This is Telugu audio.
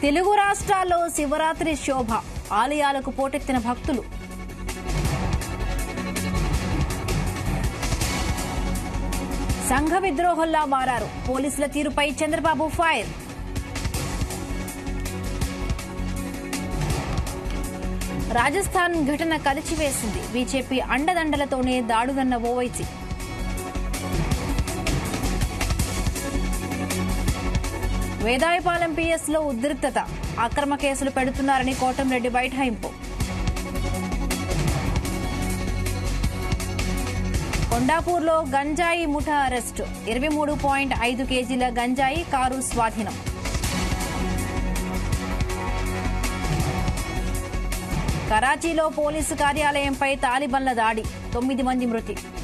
తెలుగు రాష్ట్రాల్లో శివరాత్రి శోభ ఆలయాలకు పోటెత్తిన భక్తులు సంఘ విద్రోహంలా మారారు పోలీసుల తీరుపై చంద్రబాబు ఫైర్ రాజస్థాన్ ఘటన కలిచివేసింది బీజేపీ అండదండలతోనే దాడుదన్న ఓవైసీ వేదాయపాలెం పిఎస్ లో ఉద్రిక్తత అక్రమ కేసులు పెడుతున్నారని కోటంరెడ్డి బైఠాయింపు కొండాపూర్లో గంజాయి ముఠా అరెస్టు ఇరవై మూడు పాయింట్ ఐదు కేజీల గంజాయి కారు స్వాధీనం కరాచీలో పోలీసు కార్యాలయంపై తాలిబన్ల దాడి తొమ్మిది మంది మృతి